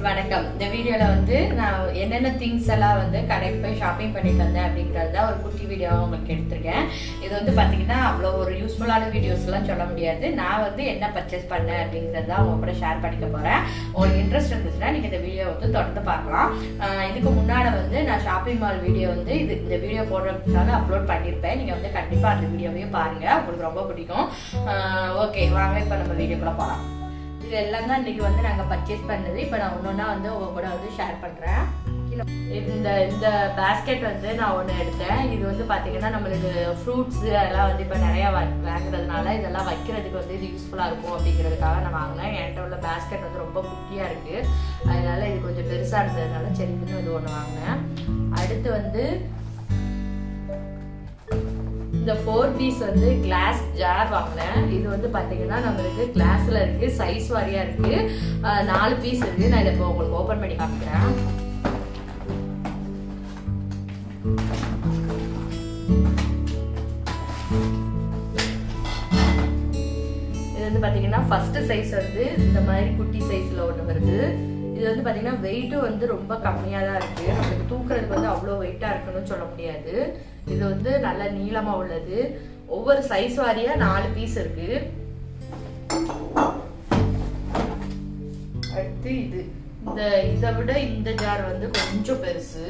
வணக்கம் இந்த வீடியோல வந்து நான் என்னென்ன திங்ஸ் எல்லாம் வந்து கடைக்கு போய் ஷாப்பிங் பண்ணிட்டு வந்தேன் அப்படிங்கறது தான் ஒரு குட்டி வீடியோ உங்களுக்கு எடுத்திருக்கேன் இது வந்து பாத்தீங்கன்னா அவ்வளோ ஒரு யூஸ்ஃபுல்லான வீடியோஸ் எல்லாம் சொல்ல முடியாது நான் வந்து என்ன பர்ச்சேஸ் பண்ணேன் அப்படிங்கறது தான் உங்க கூட ஷேர் பண்ணிக்க போறேன் உங்களுக்கு இன்ட்ரெஸ்ட் இருந்துச்சுன்னா நீங்க இந்த வீடியோ வந்து தொடர்ந்து பார்க்கலாம் ஆஹ் இதுக்கு முன்னாடி வந்து நான் ஷாப்பிங் மால் வீடியோ வந்து இது இந்த வீடியோ போடுறதுக்காக அப்லோட் பண்ணியிருப்பேன் நீங்க வந்து கண்டிப்பா அந்த வீடியோவையும் பாருங்க உங்களுக்கு ரொம்ப பிடிக்கும் ஓகே வாங்க இப்போ நம்ம வீடியோக்குள்ள போகலாம் இது எல்லாம் தான் இன்னைக்கு வந்து நாங்கள் பர்ச்சேஸ் பண்ணது இப்போ நான் ஒன்று வந்து உங்க கூட வந்து ஷேர் பண்ணுறேன் இந்த இந்த பேஸ்கெட் வந்து நான் ஒன்று எடுத்தேன் இது வந்து பார்த்தீங்கன்னா நம்மளுக்கு ஃப்ரூட்ஸ் அதெல்லாம் வந்து இப்போ நிறையா வாங்குறதுனால இதெல்லாம் வைக்கிறதுக்கு வந்து இது யூஸ்ஃபுல்லாக இருக்கும் அப்படிங்கிறதுக்காக நான் வாங்கினேன் என்கிட்ட உள்ள பேஸ்கெட் வந்து ரொம்ப குட்டியாக இருக்குது அதனால இது கொஞ்சம் பெருசாக இருந்ததுனால சரின்னு இது ஒன்று வாங்கினேன் அடுத்து வந்து இந்த ஃபோர் பீஸ் வந்து கிளாஸ் ஜார் வாங்கினேன் இது வந்து பார்த்தீங்கன்னா நம்மளுக்கு கிளாஸில் இருக்கு சைஸ் வாரியா இருக்கு அஹ் நாலு பீஸ் இருக்கு நான் இதை இப்போ உங்களுக்கு ஓப்பன் பண்ணி காமிக்கிறேன் இது வந்து பார்த்தீங்கன்னா ஃபர்ஸ்ட் சைஸ் வந்து இந்த மாதிரி குட்டி சைஸில் ஒன்று வருது இது வந்து பார்த்தீங்கன்னா வெயிட்டும் வந்து ரொம்ப கம்மியாக தான் இருக்கு நம்மளுக்கு தூக்குறதுக்கு வந்து அவ்வளோ வெயிட்டாக இருக்குன்னு சொல்ல முடியாது இது வந்து நல்ல நீளமாக உள்ளது ஒவ்வொரு சைஸ் வாரியா நாலு பீஸ் இருக்கு அடுத்து இது இந்த இதை விட இந்த ஜார் வந்து கொஞ்சம் பெருசு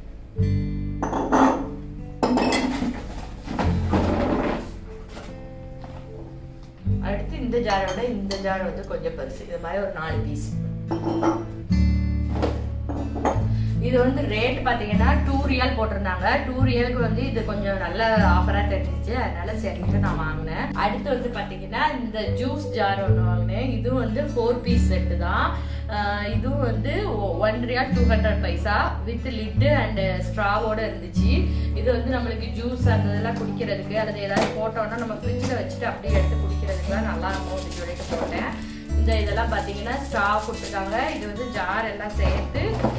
அடுத்து இந்த ஜாரை விட இந்த ஜார் வந்து கொஞ்சம் பெருசு இது மாதிரி ஒரு நாலு பீஸ் இது வந்து ரேட் பாத்தீங்கன்னா டூ ரியல் போட்டிருந்தாங்க டூ ரியலுக்கு வந்து இது கொஞ்சம் நல்ல ஆஃபரா தெரிஞ்சிச்சு அதனால சரிட்டு நான் வாங்கினேன் அடுத்து வந்து பாத்தீங்கன்னா இந்த ஜூஸ் ஜார் ஒன்று வாங்கினேன் இதுவும் வந்து ஃபோர் பீஸ் செட்டு தான் ஆஹ் இதுவும் வந்து one riyal two hundred paisa with lid and ஸ்ட்ராவோட இருந்துச்சு இது வந்து நம்மளுக்கு ஜூஸ் அந்த இதெல்லாம் குடிக்கிறதுக்கு அல்லது ஏதாவது போட்டோம்னா நம்ம ஃப்ரிட்ஜில் வச்சுட்டு அப்படியே எடுத்து குடிக்கிறதுக்குலாம் நல்லா இருக்கும் அப்படின்னு சொல்லிட்டு போட்டேன் இந்த இதெல்லாம் பார்த்தீங்கன்னா ஸ்ட்ரா கொடுத்துருக்காங்க இது வந்து ஜார் எல்லாம் சேர்த்து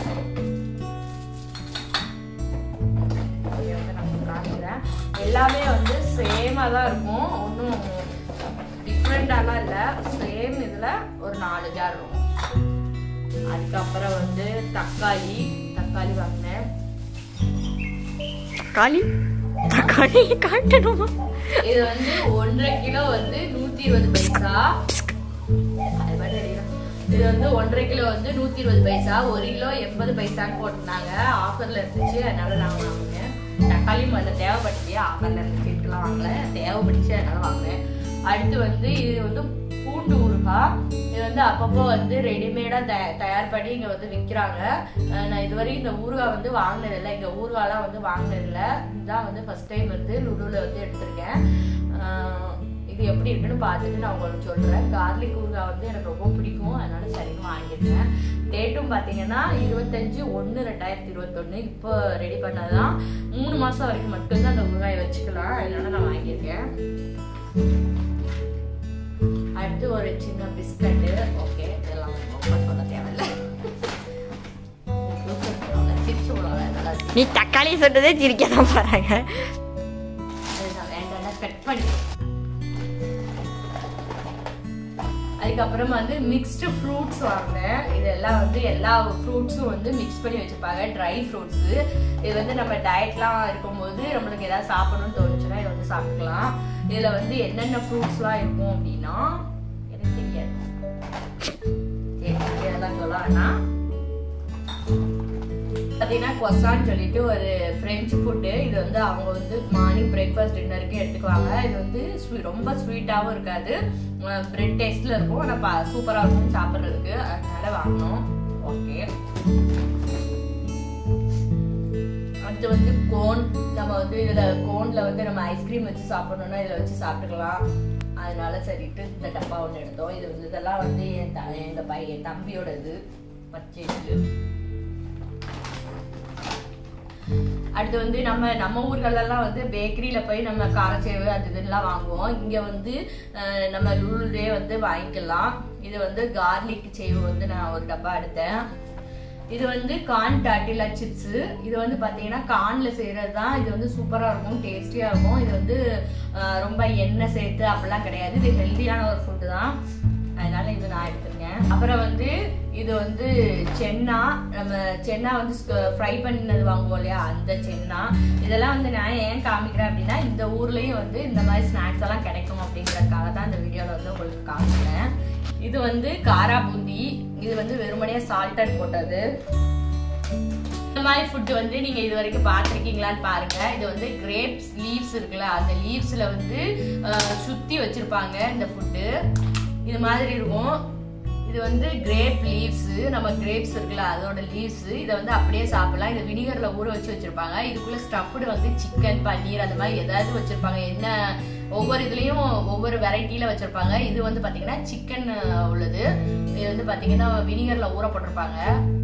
இதை வந்து நான் காமிக்கிறேன் எல்லாமே வந்து சேமாக தான் இருக்கும் ஒன்றும் டிஃப்ரெண்டாலாம் இல்லை சேம் இதில் ஒரு நாலு ஜார் இருக்கும் அதுக்கப்புறம் வந்து தக்காளி தக்காளி வாங்கினேன் தக்காளி தக்காளி காட்டணுமா இது வந்து ஒன்றரை கிலோ வந்து நூத்தி இருபது பைசா அது பாட்டு அடிக்கிறேன். இது வந்து ஒன்றரை கிலோ வந்து நூத்தி இருபது பைசா ஒரு கிலோ எண்பது பைசான்னு போட்டிருந்தாங்க ஆஃபர்ல இருந்துச்சு அதனால நான் வாங்கினேன் தக்காளியும் வந்து தேவைப்பட்டுச்சு ஆஃபர்ல இருந்துச்சு இதுக்கெல்லாம் வாங்கல தேவைப்பட்டுச்சு அதனால வாங்கினேன் அடுத்து வந்து இது வந்து பூண்டு ஊறுகாய் இது வந்து அப்பப்போ வந்து ரெடிமேடா தயார் பண்ணி இங்க வந்து விற்கிறாங்க நான் இதுவரை இந்த ஊறுகாய் வந்து வாங்கினதில்லை இங்க ஊறுகாய்லாம் வந்து வாங்கினதில்லை இதுதான் வந்து ஃபர்ஸ்ட் டைம் வந்து லுலுல வந்து எடுத்திருக்கேன் அஹ் இது எப்படி இருக்குன்னு பார்த்துட்டு நான் உங்களுக்கு சொல்றேன் கார்லிக் ஊறுகாய் வந்து எனக்கு ரொம்ப பிடிக்கும் அதனால சரின்னு வாங்கியிருக்கேன் டேட்டும் பார்த்தீங்கன்னா இருபத்தஞ்சு ஒன்று ரெண்டாயிரத்தி இருபத்தொன்று இப்போ ரெடி பண்ணதான் மூணு மாதம் வரைக்கும் மட்டும்தான் அந்த ஊறுகாயை வச்சுக்கலாம் அதனால நான் வாங்கியிருக்கேன் அடுத்து ஒரு சின்ன பிஸ்கட்டு ஓகே இதெல்லாம் ஓப்பன் பண்ண தேவையில்லை சிப்ஸ் நல்லா இருக்கு நீ தக்காளி சொல்றதே சிரிக்க தான் போறாங்க அதுதான் வேண்டாம் கட் பண்ணி அதுக்கப்புறம் வந்து மிக்ஸ்டு ஃப்ரூட்ஸ் வாங்கினேன் இதெல்லாம் வந்து எல்லா ஃப்ரூட்ஸும் வந்து மிக்ஸ் பண்ணி வச்சுருப்பாங்க ட்ரை ஃப்ரூட்ஸு இது வந்து நம்ம டயட்லாம் இருக்கும்போது நம்மளுக்கு ஏதாவது சாப்பிடணும்னு தோணுச்சுன்னா இதை வந்து சாப்பிட்டுக்கலாம் இதில் வந்து என்னென்ன ஃப்ரூட்ஸ்லாம் இருக்கும் அப்படின்னா எனக்கு தெரியாது சரி இதெல்லாம் சொல்ல வேணாம் பார்த்தீங்கன்னா கொசான்னு சொல்லிட்டு ஒரு ஃப்ரெஞ்சு ஃபுட்டு இது வந்து அவங்க வந்து மார்னிங் பிரேக்ஃபாஸ்ட் டின்னருக்கு எடுத்துக்குவாங்க இது வந்து ஸ்வீ ரொம்ப ஸ்வீட்டாகவும் இருக்காது பிரெட் டேஸ்ட்டில் இருக்கும் ஆனால் பா சூப்பராக இருக்கும் சாப்பிட்றதுக்கு அதனால வாங்கினோம் ஓகே அடுத்து வந்து கோன் நம்ம வந்து இதில் கோனில் வந்து நம்ம ஐஸ்கிரீம் வச்சு சாப்பிடணும்னா இதில் வச்சு சாப்பிட்டுக்கலாம் அதனால சரிட்டு இந்த டப்பா ஒன்று எடுத்தோம் இது வந்து இதெல்லாம் வந்து என் த எங்கள் பையன் என் தம்பியோட இது பர்ச்சேஸு அடுத்து வந்து நம்ம நம்ம ஊர்களெல்லாம் வந்து பேக்கரியில போய் நம்ம காரச்சேவு அது இதெல்லாம் வாங்குவோம் இங்க வந்து அஹ், நம்ம லுலுலே வந்து வாங்கிக்கலாம் இது வந்து கார்லிக் சேவு வந்து நான் ஒரு டப்பா எடுத்தேன் இது வந்து கார்ன் டாட்டிலா சிப்ஸ் இது வந்து பாத்தீங்கன்னா கார்ன்ல செய்யறது தான் இது வந்து சூப்பரா இருக்கும் டேஸ்டியா இருக்கும் இது வந்து அஹ், ரொம்ப எண்ணெய் சேர்த்து அப்படிலாம் கிடையாது இது ஹெல்த்தியான ஒரு ஃபுட்டு தான் அதனால இது நான் எடுத்திருக்கேன் அப்புறம் வந்து இது வந்து சென்னா நம்ம சென்னா வந்து ஃப்ரை பண்ணது வாங்குவோம் இல்லையா அந்த சென்னா இதெல்லாம் வந்து நான் ஏன் காமிக்கிறேன் அப்படின்னா இந்த ஊர்லயும் வந்து இந்த மாதிரி ஸ்நாக்ஸ் எல்லாம் கிடைக்கும் அப்படிங்கறதுக்காக தான் இந்த வீடியோல வந்து உங்களுக்கு காமிக்கிறேன் இது வந்து காரா பூந்தி இது வந்து வெறுமனையா சால்டட் போட்டது இந்த மாதிரி ஃபுட் வந்து நீங்க இது வரைக்கும் பார்த்துருக்கீங்களான்னு பாருங்க இது வந்து கிரேப்ஸ் லீவ்ஸ் இருக்குல்ல அந்த லீவ்ஸ்ல வந்து அஹ், சுத்தி வச்சிருப்பாங்க இந்த ஃபுட்டு இது மாதிரி இருக்கும் இது வந்து கிரேப் லீவ்ஸ் நம்ம கிரேப்ஸ் இருக்குல்ல அதோட லீவ்ஸ் இதை வந்து அப்படியே சாப்பிடலாம் இது வினிகர்ல ஊற வச்சு வச்சிருப்பாங்க இதுக்குள்ள ஸ்டஃப்டு வந்து சிக்கன் பன்னீர் அந்த மாதிரி ஏதாவது வச்சிருப்பாங்க என்ன ஒவ்வொரு இதுலயும் ஒவ்வொரு வெரைட்டில வச்சிருப்பாங்க இது வந்து பாத்தீங்கன்னா சிக்கன் உள்ளது இது வந்து பாத்தீங்கன்னா வினிகர்ல ஊற போட்டிருப்பாங்க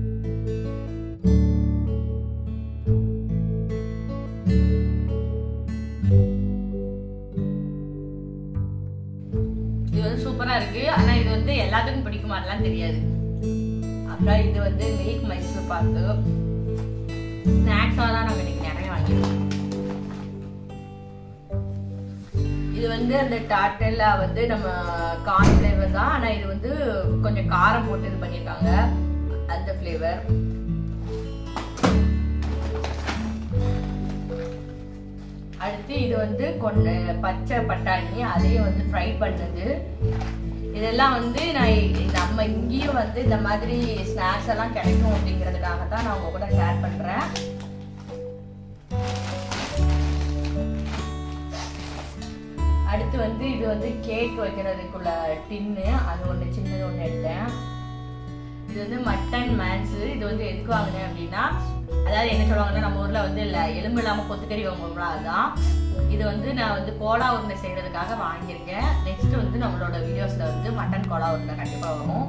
இது வந்து சூப்பரா இருக்கு ஆனா இது வந்து எல்லாத்துக்கும் பிடிக்குமான்லாம் தெரியாது அப்புறம் இது வந்து மில்க் மைசூர் பாக்கு ஸ்நாக்ஸாக தான் நாங்கள் இன்னைக்கு நிறைய வாங்கியிருக்கோம் இது வந்து அந்த டாட்டெல்லா வந்து நம்ம கார்ன் ஃப்ளேவர் தான் ஆனா இது வந்து கொஞ்சம் காரம் போட்டு இது பண்ணியிருக்காங்க அந்த ஃப்ளேவர் அடுத்து இது வந்து கொண்ட பச்சை பட்டாணி அதையும் வந்து ஃப்ரை பண்ணது இதெல்லாம் வந்து நான் இ- நம்ம இங்கேயும் வந்து இந்த மாதிரி ஸ்நாக்ஸ் எல்லாம் கிடைக்கும் அப்படிங்கிறதுக்காக தான் நான் உங்க கூட ஷேர் பண்றேன் அடுத்து வந்து இது வந்து கேக் வைக்கிறதுக்குள்ள டின்னு அது ஒன்று சின்னது ஒன்று எடுத்தேன் இது வந்து மட்டன் மேன்ஸ் இது வந்து எதுக்கு வாங்கினேன் அப்படின்னா அதாவது என்ன சொல்லுவாங்கன்னா நம்ம ஊர்ல வந்து இல்ல எலும்பு இல்லாம கொத்துக்கறி வாங்குவோம்ல அதுதான் இது வந்து நான் வந்து கோலா உருண்டை செய்யறதுக்காக வாங்கியிருக்கேன் நெக்ஸ்ட் வந்து நம்மளோட வீடியோஸ்ல வந்து மட்டன் கோலா உருண்டை கண்டிப்பா வரும்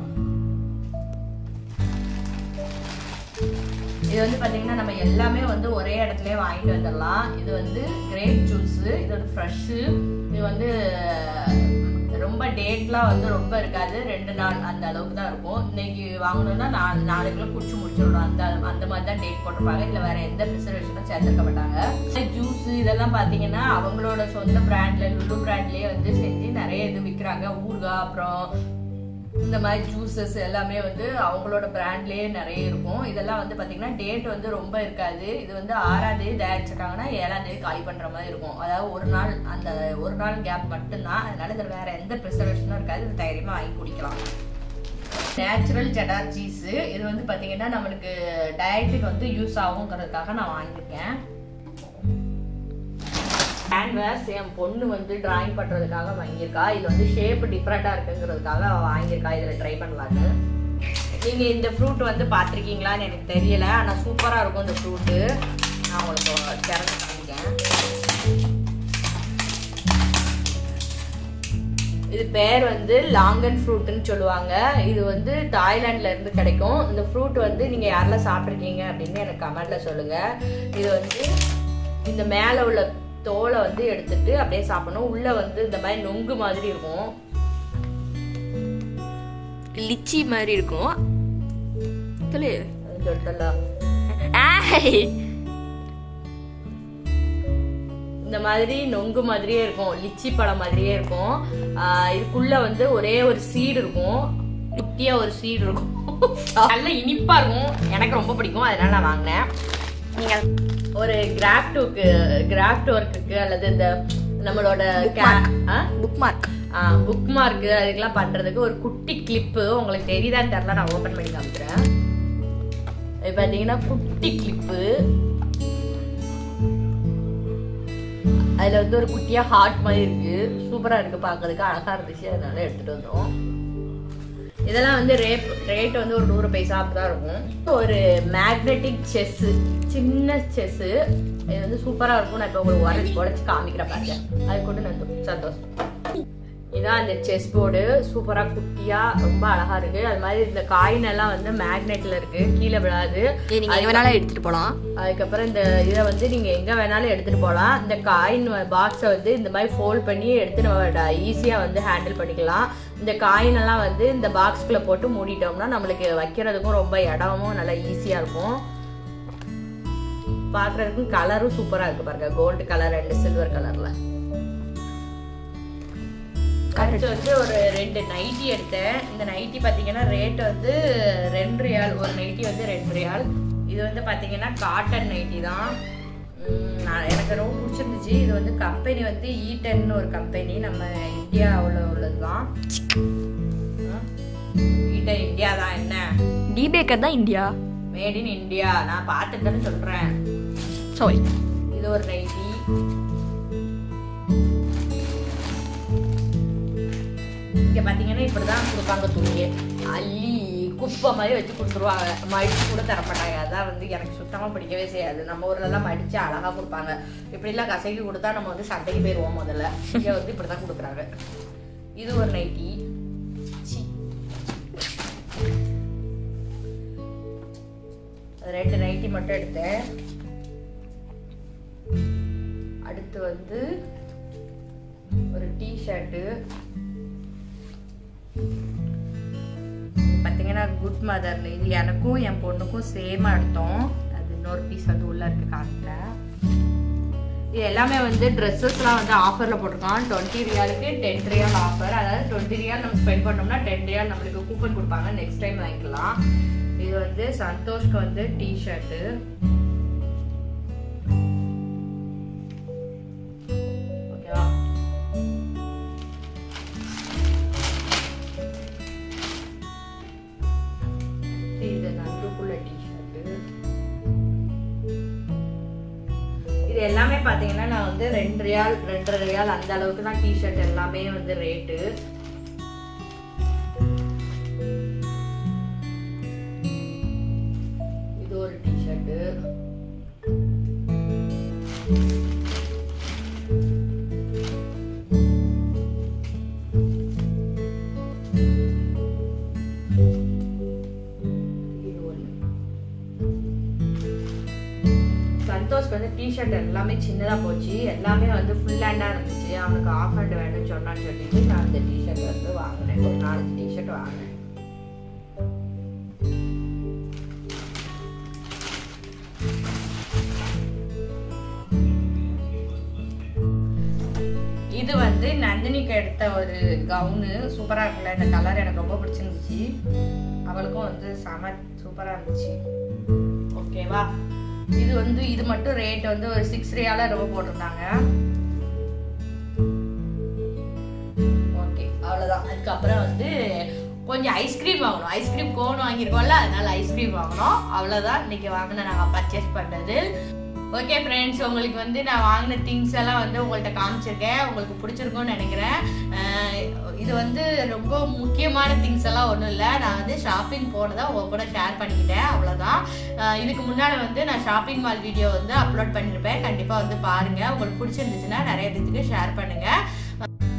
இது வந்து பாத்தீங்கன்னா நம்ம எல்லாமே வந்து ஒரே இடத்துலயே வாங்கிட்டு வந்துடலாம் இது வந்து கிரேப் ஜூஸ் இது வந்து ஃப்ரெஷ்ஷு இது வந்து ரொம்ப டேட்லாம் வந்து ரொம்ப இருக்காது ரெண்டு நாள் அந்த அளவுக்கு தான் இருக்கும் இன்னைக்கு வாங்கணும்னா நாலு நாளைக்குள்ள குடிச்சு முடிச்சிடணும் அந்த அந்த மாதிரி தான் டேட் போட்டிருப்பாங்க இதுல வேற எந்த ப்ரிசர்வேஷனும் சேர்த்துருக்க மாட்டாங்க ஜூஸ் இதெல்லாம் பாத்தீங்கன்னா அவங்களோட சொந்த பிராண்ட்ல லுலு பிராண்ட்லயே வந்து செஞ்சு நிறைய இது விற்கிறாங்க ஊறுகாய் அப்புறம் இந்த மாதிரி ஜூசஸ் எல்லாமே வந்து அவங்களோட பிராண்ட்லயே நிறைய இருக்கும் இதெல்லாம் வந்து பாத்தீங்கன்னா டேட் வந்து ரொம்ப இருக்காது இது வந்து ஆறாம் தேதி தயாரிச்சிருக்காங்கன்னா ஏழாம் தேதி காலி பண்ற மாதிரி இருக்கும் அதாவது ஒரு நாள் அந்த ஒரு நாள் கேப் மட்டும்தான் அதனால இதுல வேற எந்த ப்ரிசர்வேஷனும் இருக்காது இது தைரியமா வாங்கி குடிக்கலாம் நேச்சுரல் ஜெடார் சீஸ் இது வந்து பாத்தீங்கன்னா நம்மளுக்கு டயட்டுக்கு வந்து யூஸ் ஆகுங்கிறதுக்காக நான் வாங்கியிருக்கேன் கேன்வாஸ் என் பொண்ணு வந்து டிராயிங் பண்றதுக்காக வாங்கியிருக்கா இது வந்து ஷேப் டிஃப்ரெண்டா இருக்குங்கிறதுக்காக அவ வாங்கியிருக்கா இதுல ட்ரை பண்ணலான்னு நீங்க இந்த ஃப்ரூட் வந்து பார்த்திருக்கீங்களான்னு எனக்கு தெரியல ஆனா சூப்பரா இருக்கும் இந்த ஃப்ரூட்டு நான் உங்களுக்கு திறந்து காமிக்கேன் இது பேர் வந்து லாங்கன் ஃப்ரூட்னு சொல்லுவாங்க இது வந்து தாய்லாந்துல இருந்து கிடைக்கும் இந்த ஃப்ரூட் வந்து நீங்க யாரெல்லாம் சாப்பிட்ருக்கீங்க அப்படின்னு எனக்கு கமெண்ட்ல சொல்லுங்க இது வந்து இந்த மேல உள்ள தோலை வந்து எடுத்துட்டு அப்படியே சாப்பிடணும் உள்ள வந்து இந்த மாதிரி நொங்கு மாதிரி இருக்கும் லிச்சி மாதிரி இருக்கும் சொல்லு அது சொல்லிட்டலாம் ஆய் இந்த மாதிரி நொங்கு மாதிரியே இருக்கும் லிச்சி பழம் மாதிரியே இருக்கும் ஆஹ் இதுக்குள்ள வந்து ஒரே ஒரு சீடு இருக்கும் குட்டியா ஒரு சீடு இருக்கும் நல்ல இனிப்பா இருக்கும் எனக்கு ரொம்ப பிடிக்கும் அதனால நான் வாங்கினேன் நீங்கள் ஒரு கிராஃப்டுக்கு கிராஃப்ட் ஒர்க்குக்கு அல்லது இந்த நம்மளோட புக் மார்க் புக் மார்க் அதுக்கெல்லாம் பண்றதுக்கு ஒரு குட்டி கிளிப்பு உங்களுக்கு தெரியுதான்னு தெரியல நான் ஓபன் பண்ணி காமிக்கிறேன் இது பாத்தீங்கன்னா குட்டி கிளிப்பு அதுல வந்து ஒரு குட்டியா ஹார்ட் மாதிரி இருக்கு சூப்பரா இருக்கு பார்க்கிறதுக்கு அழகா இருந்துச்சு அதனால எடுத்துட்டு வந்தோம் இதெல்லாம் வந்து ரேட் ரேட் வந்து ஒரு நூறு பைசா அப்படிதான் இருக்கும் ஒரு மேக்னெட்டிக் செஸ் சின்ன செஸ் இது வந்து சூப்பரா இருக்கும் நான் இப்போ உங்களுக்கு உடச்சி உடச்சி காமிக்கிறேன் பாருங்க அது கூட நான் தொ- சந்தோஷம் இதான் அந்த செஸ் போர்டு சூப்பரா குட்டியா ரொம்ப அழகா இருக்கு அது மாதிரி இந்த காயின் எல்லாம் வந்து மேக்னெட்ல இருக்கு கீழே விழாது இது நீங்க எங்க வேணாலும் எடுத்துட்டு போலாம் அதுக்கப்புறம் இந்த இதை வந்து நீங்க எங்க வேணாலும் எடுத்துட்டு போகலாம் இந்த காயின் பாக்ஸை வந்து இந்த மாதிரி ஃபோல்ட் பண்ணி எடுத்து நம்ம ஈஸியா வந்து ஹேண்டில் பண்ணிக்கலாம் இந்த காயின் எல்லாம் வந்து இந்த பாக்ஸ்குள்ள போட்டு மூடிட்டோம்னா நம்மளுக்கு வைக்கிறதுக்கும் ரொம்ப இடமும் நல்லா ஈஸியா இருக்கும் பார்க்கறதுக்கும் கலரும் சூப்பரா இருக்கு பாருங்க கோல்டு கலர் அண்ட் சில்வர் கலர்ல அடுத்து வந்து ஒரு ரெண்டு நைட்டி எடுத்தேன் இந்த நைட்டி பார்த்தீங்கன்னா ரேட் வந்து ரெண்டு ரியால் ஒரு நைட்டி வந்து ரெண்டு ரியால் இது வந்து பார்த்தீங்கன்னா காட்டன் நைட்டி தான் உம், நான் எனக்கு ரொம்ப பிடிச்சிருந்துச்சு இது வந்து கம்பெனி வந்து ஈட்டன்னு ஒரு கம்பெனி நம்ம இந்தியாவில் உள்ளது தான் ஈட்டன் இந்தியா தான் என்ன டி பேக்கர் தான் இந்தியா மேட் இன் இந்தியா நான் பார்த்துட்டேன்னு சொல்கிறேன் சாரி இது ஒரு நைட்டி இங்க பாத்தீங்கன்னா இப்படிதான் கொடுப்பாங்க துணியே அள்ளி குப்பை மாதிரி வச்சு கொடுத்துருவாங்க மடிச்சு கூட தரமாட்டாங்க அதான் வந்து எனக்கு சுத்தமா பிடிக்கவே செய்யாது நம்ம ஊர்ல எல்லாம் மடிச்சு அழகா கொடுப்பாங்க இப்படி எல்லாம் கசக்கி கொடுத்தா நம்ம வந்து சண்டைக்கு போயிருவோம் முதல்ல இங்க வந்து இப்படிதான் கொடுக்குறாங்க இது ஒரு நைட்டி சி. ரெண்டு நைட்டி மட்டும் எடுத்தேன் அடுத்து வந்து ஒரு டிஷர்ட்டு பார்த்தீங்கன்னா குட் மதர்னு இது எனக்கும் என் பொண்ணுக்கும் சேமாக எடுத்தோம் அது இன்னொரு பீஸ் வந்து உள்ளே இருக்கு காமிக்கிறேன் இது எல்லாமே வந்து ட்ரெஸ்ஸஸ்லாம் வந்து ஆஃபரில் போட்டிருக்கான் டுவெண்ட்டி ரியாலுக்கு டென் ரியால் ஆஃபர் அதாவது டுவெண்ட்டி ரியால் நம்ம ஸ்பெண்ட் பண்ணோம்னா டென் ரியால் நம்மளுக்கு கூப்பன் கொடுப்பாங்க நெக்ஸ்ட் டைம் வாங்கிக்கலாம் இது வந்து சந்தோஷ்க்கு வந்து டிஷர்ட்டு ஓகேவா இது நடுக்குள்ள டிஷர்ட்டு இது எல்லாமே பாத்தீங்கன்னா நான் வந்து ரெண்டு ரியால் ரெண்டரை ரியால் அந்த அளவுக்கு தான் டிஷர்ட் எல்லாமே வந்து ரேட்டு இது ஒரு டிஷர்ட்டு இது ஒன்று சந்தோஷ்க்கு வந்து டிஷர்ட் எல்லாமே சின்னதாக போச்சு எல்லாமே வந்து ஃபுல் ஹேண்டாக இருந்துச்சு அவனுக்கு ஆஃப் ஹேண்ட் வேணும்னு சொன்னான்னு சொல்லிட்டு நான் இந்த டிஷர்ட் வந்து வாங்கினேன் ஒரு நாலஞ்சு டிஷர்ட் வாங்கினேன் இது வந்து நந்தினிக்கு எடுத்த ஒரு கவுனு சூப்பராக இருக்குல்ல இந்த கலர் எனக்கு ரொம்ப பிடிச்சிருந்துச்சு அவளுக்கும் வந்து செம சூப்பராக இருந்துச்சு ஓகேவா இது வந்து இது மட்டும் ரேட் வந்து ஒரு சிக்ஸ் ரியால ரொம்ப போட்டிருந்தாங்க ஓகே அவ்வளோதான் அதுக்கப்புறம் வந்து கொஞ்சம் ஐஸ்கிரீம் வாங்கணும் ஐஸ்கிரீம் கோன் வாங்கியிருக்கோம்ல அதனால ஐஸ்கிரீம் வாங்கணும் அவ்வளோதான் இன்னைக்கு வாங்கின நாங்கள் பர்ச்சேஸ் பண்ணது ஓகே ஃப்ரெண்ட்ஸ் உங்களுக்கு வந்து நான் வாங்கின திங்ஸ் எல்லாம் வந்து உங்கள்கிட்ட காமிச்சிருக்கேன் உங்களுக்கு பிடிச்சிருக்கும்னு நினைக்கிறேன் அஹ் இது வந்து ரொம்ப முக்கியமான திங்ஸ் எல்லாம் ஒன்றும் இல்லை நான் வந்து ஷாப்பிங் போனதை உங்க கூட ஷேர் பண்ணிக்கிட்டேன் அவ்வளோதான் அஹ் இதுக்கு முன்னாடி வந்து நான் ஷாப்பிங் மால் வீடியோ வந்து அப்லோட் பண்ணியிருப்பேன் கண்டிப்பாக வந்து பாருங்கள் உங்களுக்கு பிடிச்சிருந்துச்சுன்னா நிறைய பேத்துக்கு ஷேர் பண்ணுங்கள்